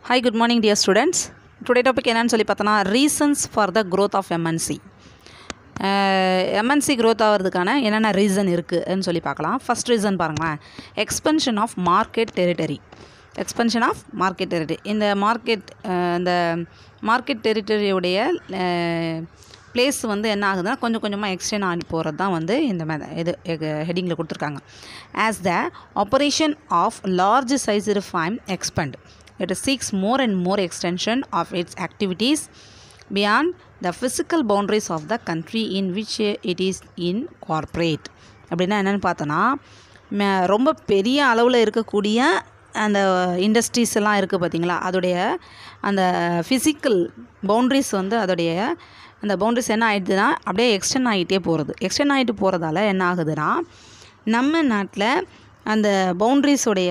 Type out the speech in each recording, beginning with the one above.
hi good morning dear students today topic என்னன்னு சொல்லி பார்த்தோன்னா reasons for the growth of MNC MNC growth ஆகிறதுக்கான என்னென்ன ரீசன் இருக்குதுன்னு சொல்லி பார்க்கலாம் ஃபஸ்ட் ரீசன் பாருங்களேன் expansion of market territory expansion of market territory இந்த மார்க்கெட் இந்த மார்க்கெட் டெரிட்டரியுடைய பிளேஸ் வந்து என்ன ஆகுதுன்னா கொஞ்சம் கொஞ்சமாக எக்ஸ்டெண்ட் ஆகி போகிறது தான் வந்து இந்த மெத இது ஹெட்டிங்கில் கொடுத்துருக்காங்க as the operation of large sized firm expand it seeks more and more extension of its activities beyond the physical boundaries of the country in which it is in corporate அப்படின்னா என்னென்னு பார்த்தோன்னா ம- ரொம்ப பெரிய அளவில் இருக்கக்கூடிய அந்த இண்டஸ்ட்ரீஸ் எல்லாம் இருக்குது பார்த்தீங்களா அதோடைய அந்த ஃபிசிக்கல் பவுண்ட்ரிஸ் வந்து அதோடைய அந்த பவுண்ட்ரிஸ் என்ன ஆகிடுதுன்னா அப்படியே எக்ஸ்டெண்ட் ஆகிட்டே போகிறது எக்ஸ்டெண்ட் ஆகிட்டு போகிறதால என்ன ஆகுதுன்னா நம்ம நாட்டில் அந்த பவுண்ட்ரிஸோடைய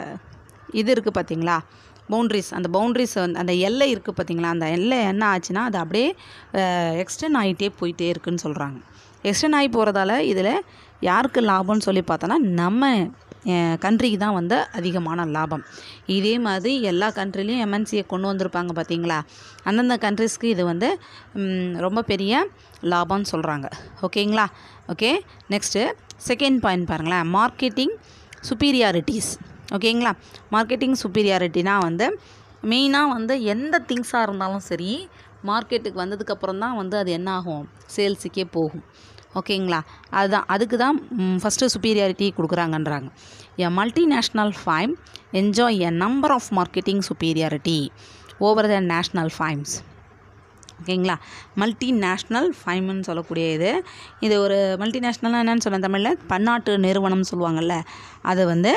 இது இருக்குது பார்த்தீங்களா பவுண்ட்ரிஸ் அந்த பவுண்ட்ரிஸ் வந்து அந்த எல்லை இருக்குது பார்த்தீங்களா அந்த எல்லை என்ன ஆச்சுன்னா அது அப்படியே எக்ஸ்டெண்ட் ஆகிட்டே போயிட்டே இருக்குன்னு சொல்கிறாங்க எக்ஸ்டெண்ட் ஆகி போகிறதால இதில் யாருக்கு லாபம்னு சொல்லி பார்த்தோன்னா நம்ம கண்ட்ரிக்கு தான் வந்து அதிகமான லாபம் இதே மாதிரி எல்லா கண்ட்ரிலையும் எம்என்சியை கொண்டு வந்திருப்பாங்க பார்த்தீங்களா அந்தந்த கண்ட்ரிஸ்க்கு இது வந்து ம், ரொம்ப பெரிய லாபம்னு சொல்கிறாங்க ஓகேங்களா ஓகே நெக்ஸ்ட்டு செகண்ட் பாயிண்ட் பாருங்களேன் மார்க்கெட்டிங் சுப்பீரியாரிட்டிஸ் ஓகேங்களா மார்க்கெட்டிங் சுப்பீரியாரிட்டினா வந்து மெயினாக வந்து எந்த திங்ஸாக இருந்தாலும் சரி மார்க்கெட்டுக்கு வந்ததுக்கப்புறம் தான் வந்து அது என்ன ஆகும் சேல்ஸுக்கே போகும் ஓகேங்களா அதுதான் அதுக்கு தான் ஃபஸ்ட்டு சுப்பீரியாரிட்டி கொடுக்குறாங்கன்றாங்க a multinational firm enjoy a number of marketing superiority over the national firms ஓகேங்களா மல்டிநேஷ்னல் ஃபைம்னு சொல்லக்கூடிய இது இது ஒரு மல்டிநேஷ்னல்னால் என்னன்னு சொன்ன தமிழில் பன்னாட்டு நிறுவனம் சொல்லுவாங்கள்ல அது வந்து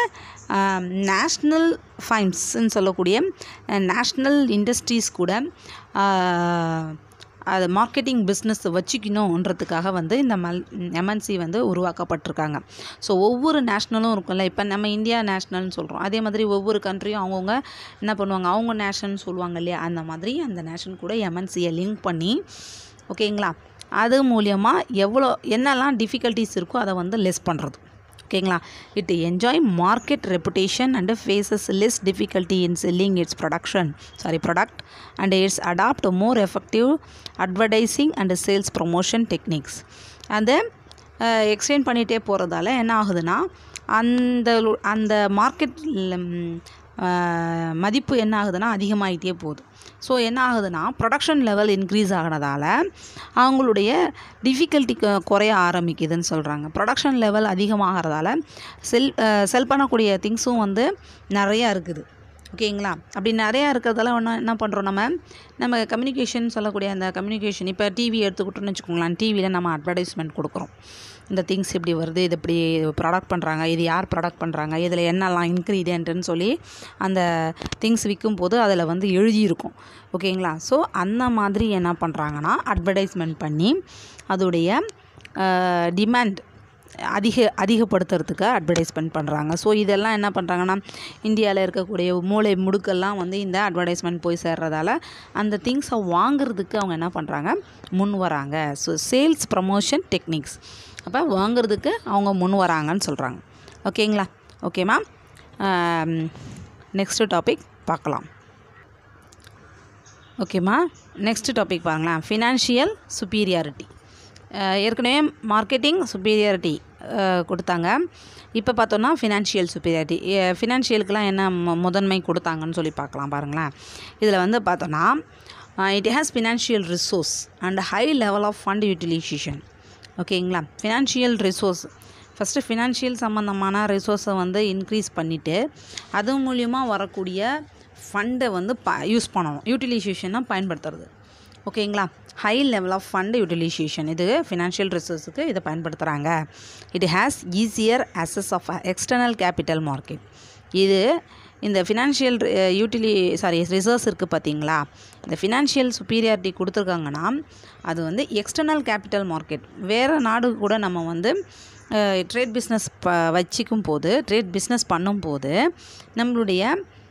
நேஷ்னல் ஃபைம்ஸ்ன்னு சொல்லக்கூடிய நேஷ்னல் இண்டஸ்ட்ரீஸ் கூட ஆஹ், அது மார்க்கெட்டிங் பிஸ்னஸ் வச்சுக்கணுன்றதுக்காக வந்து இந்த மல் எம்என்சி வந்து உருவாக்கப்பட்டிருக்காங்க ஸோ ஒவ்வொரு நேஷ்னலும் இருக்கும்ல இப்போ நம்ம இந்தியா நேஷ்னல்னு சொல்கிறோம் அதே மாதிரி ஒவ்வொரு கண்ட்ரியும் அவங்கவுங்க என்ன பண்ணுவாங்க அவங்க நேஷன் சொல்லுவாங்க இல்லையா அந்த மாதிரி அந்த நேஷன் கூட எம்என்சியை லிங்க் பண்ணி ஓகேங்களா அது மூலியமாக எவ்வளோ என்னெல்லாம் டிஃபிகல்ட்டிஸ் இருக்கோ அதை வந்து லெஸ் பண்ணுறது ஓகேங்களா it enjoy market reputation and faces less difficulty in selling its production sorry product and its adopt more effective advertising and sales promotion techniques அந்த எக்ஸ்டெண்ட் பண்ணிகிட்டே போகிறதால என்ன ஆகுதுன்னா அந்த லு- அந்த மார்க்கெட் மதிப்பு என்ன ஆகுதுன்னா அதிகமாகிட்டே போகுது ஸோ என்ன ஆகுதுன்னா ப்ரொடக்ஷன் லெவல் இன்க்ரீஸ் ஆகிறதால அவங்களுடைய டிஃபிகல்ட்டி குறைய ஆரம்பிக்குதுன்னு சொல்கிறாங்க ப்ரொடக்ஷன் லெவல் அதிகமாகிறதால செல் செல் பண்ணக்கூடிய திங்ஸும் வந்து நிறையா இருக்குது ஓகேங்களா அப்படி நிறையா இருக்கிறதால ஒன்று என்ன பண்ணுறோம் நம்ம நம்ம கம்யூனிகேஷன் சொல்லக்கூடிய அந்த கம்யூனிகேஷன் இப்போ டிவி எடுத்துக்கிட்டோம்னு வச்சுக்கோங்களேன் டிவியில் நம்ம அட்வர்டைஸ்மெண்ட் கொடுக்குறோம் இந்த திங்ஸ் இப்படி வருது இது இப்படி ப்ராடக்ட் பண்ணுறாங்க இது யார் ப்ராடக்ட் பண்ணுறாங்க இதில் என்னெல்லாம் இன்க்ரீடியன்ட்டுன்னு சொல்லி அந்த திங்ஸ் விற்கும் போது அதில் வந்து எழுதியிருக்கும் ஓகேங்களா ஸோ அந்த மாதிரி என்ன பண்ணுறாங்கன்னா அட்வர்டைஸ்மெண்ட் பண்ணி அதோடைய டிமாண்ட் அதிக அதிகப்படுத்துறதுக்கு அட்வர்டைஸ்மெண்ட் பண்ணுறாங்க ஸோ இதெல்லாம் என்ன பண்ணுறாங்கன்னா இந்தியாவில் இருக்கக்கூடிய மூளை முடுக்கெல்லாம் வந்து இந்த அட்வர்டைஸ்மெண்ட் போய் சேர்றதால அந்த திங்ஸை வாங்குறதுக்கு அவங்க என்ன பண்ணுறாங்க முன் வராங்க ஸோ சேல்ஸ் ப்ரமோஷன் டெக்னிக்ஸ் அப்போ வாங்குறதுக்கு அவங்க முன் வராங்கன்னு சொல்கிறாங்க ஓகேங்களா ஓகேம்மா நெக்ஸ்ட்டு டாபிக் பார்க்கலாம் ஓகேம்மா நெக்ஸ்ட் டாபிக் பாருங்களேன் ஃபினான்ஷியல் சுப்பீரியாரிட்டி ஏற்கனவே மார்க்கெட்டிங் சுப்பீரியாரிட்டி கொடுத்தாங்க இப்போ பார்த்தோன்னா ஃபினான்ஷியல் சுப்பீரியாரிட்டி ஃபினான்ஷியலுக்கெலாம் என்ன மு- முதன்மை கொடுத்தாங்கன்னு சொல்லி பார்க்கலாம் பாருங்களேன் இதில் வந்து பார்த்தோன்னா it has financial resource and high level of fund utilisation ஓகேங்களா ஃபினான்ஷியல் ரிசோர்ஸ் ஃபஸ்ட்டு ஃபினான்ஷியல் சம்மந்தமான ரிசோர்ஸை வந்து இன்க்ரீஸ் பண்ணிவிட்டு அது மூலியமாக வரக்கூடிய ஃபண்டை வந்து ப யூஸ் பண்ணணும் யூட்டிலைசேஷனாக பயன்படுத்துறது ஓகேங்களா high level of fund utilisation இது ஃபினான்ஷியல் ரிசோர்ஸுக்கு இதை பயன்படுத்துகிறாங்க it has easier access of external capital market இது இந்த ஃபினான்ஷியல் யூட்டிலி சாரி ரிசர்வ்ஸ் இருக்குது பார்த்தீங்களா இந்த ஃபினான்ஷியல் சுப்பீரியாரிட்டி கொடுத்துருக்காங்கன்னா அது வந்து எக்ஸ்டர்னல் கேபிட்டல் மார்க்கெட் வேறு நாடு கூட நம்ம வந்து ட்ரேட் பிஸ்னஸ் ப வச்சிக்கும் போது ட்ரேட் பிஸ்னஸ் பண்ணும்போது நம்மளுடைய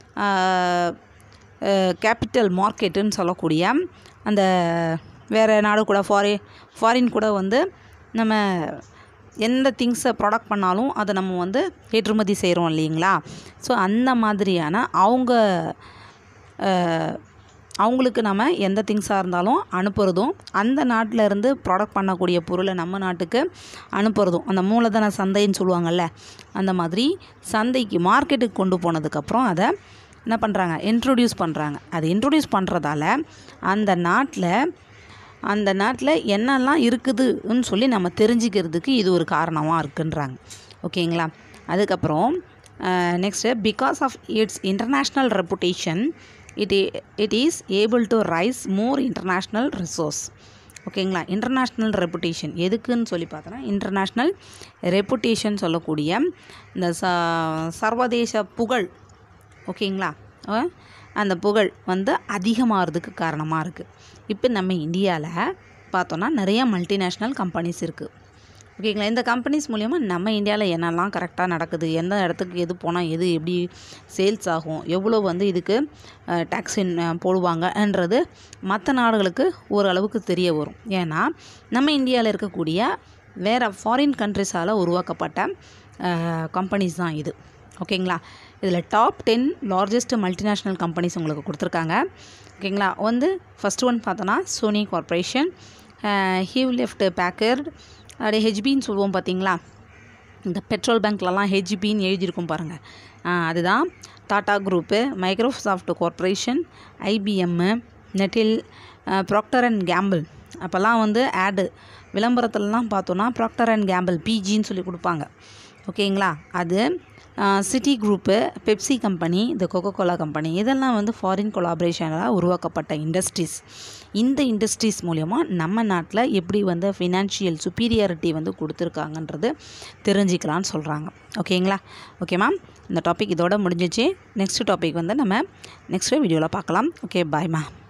கேபிட்டல் மார்க்கெட்டுன்னு சொல்லக்கூடிய அந்த வேறு நாடு கூட ஃபாரி ஃபாரின் கூட வந்து நம்ம எந்த திங்ஸை ப்ராடக்ட் பண்ணாலும் அதை நம்ம வந்து ஏற்றுமதி செய்கிறோம் இல்லைங்களா ஸோ அந்த மாதிரியான அவங்க அவங்களுக்கு நம்ம எந்த திங்ஸாக இருந்தாலும் அனுப்புகிறதும் அந்த நாட்டில் இருந்து ப்ராடக்ட் பண்ணக்கூடிய பொருளை நம்ம நாட்டுக்கு அனுப்புகிறதும் அந்த மூலதன சந்தைன்னு சொல்லுவாங்கள்ல அந்த மாதிரி சந்தைக்கு மார்க்கெட்டுக்கு கொண்டு போனதுக்கப்புறம் அதை என்ன பண்ணுறாங்க இன்ட்ரொடியூஸ் பண்ணுறாங்க அது இன்ட்ரொடியூஸ் பண்ணுறதால அந்த நாட்டில் அந்த நாட்டில் என்னெல்லாம் இருக்குதுன்னு சொல்லி நம்ம தெரிஞ்சுக்கிறதுக்கு இது ஒரு காரணமாக இருக்குன்றாங்க ஓகேங்களா அதுக்கப்புறம் next because of its international reputation it it is able to raise more international resource ஓகேங்களா இன்டர்நேஷ்னல் ரெப்புடேஷன் எதுக்குன்னு சொல்லி பார்த்தோன்னா இன்டர்நேஷ்னல் ரெப்புடேஷன் சொல்லக்கூடிய இந்த ச சர்வதேச புகழ் ஓகேங்களா அஹ் அந்த புகழ் வந்து அதிகமாகிறதுக்கு காரணமாக இருக்குது இப்போ நம்ம இந்தியாவில் பார்த்தோன்னா நிறைய மல்டிநேஷ்னல் கம்பெனிஸ் இருக்குது ஓகேங்களா இந்த கம்பெனிஸ் மூலயமா நம்ம இந்தியாவில் என்னெல்லாம் கரெக்டாக நடக்குது எந்த இடத்துக்கு எது போனால் எது எப்படி சேல்ஸ் ஆகும் எவ்வளோ வந்து இதுக்கு டேக்ஸ் போடுவாங்கன்றது மற்ற நாடுகளுக்கு ஓரளவுக்கு தெரிய வரும் ஏன்னா நம்ம இந்தியாவில் இருக்கக்கூடிய வேறு ஃபாரின் கண்ட்ரிஸால் உருவாக்கப்பட்ட கம்பெனிஸ் தான் இது ஓகேங்களா இதில் top ten largest multinational companies உங்களுக்கு கொடுத்துருக்காங்க ஓகேங்களா வந்து ஃபஸ்ட் ஒன் பார்த்தோன்னா Sony corporation Hewlett Packard அப்படியே ஹெச்பின்னு சொல்லுவோம் பார்த்தீங்களா இந்த பெட்ரோல் பேங்க்லலாம் ஹெச்பின்னு எழுதியிருக்கும் பாருங்கள் அதுதான் Tata group Microsoft corporation IBM Nestle Procter and Gamble அப்போல்லாம் வந்து ஆடு விளம்பரத்துலலாம் பார்த்தோன்னா ப்ராக்டர் அண்ட் கேம்பிள் பிஜின்னு சொல்லி கொடுப்பாங்க ஓகேங்களா அது சிட்டி குரூப்பு பெப்சி கம்பெனி இந்த கொக்கோ கோலா கம்பெனி இதெல்லாம் வந்து ஃபாரின் கொலாபரேஷனால் உருவாக்கப்பட்ட இண்டஸ்ட்ரீஸ் இந்த இண்டஸ்ட்ரீஸ் மூலயமா நம்ம நாட்டில் எப்படி வந்து ஃபினான்ஷியல் சுப்பீரியாரிட்டி வந்து கொடுத்துருக்காங்கன்றது தெரிஞ்சுக்கலான்னு சொல்கிறாங்க ஓகேங்களா ஓகே மேம் இந்த டாபிக் இதோட முடிஞ்சிச்சு நெக்ஸ்ட் டாபிக் வந்து நம்ம நெக்ஸ்ட் வீடியோவில் பார்க்கலாம் ஓகே பாய் மேம்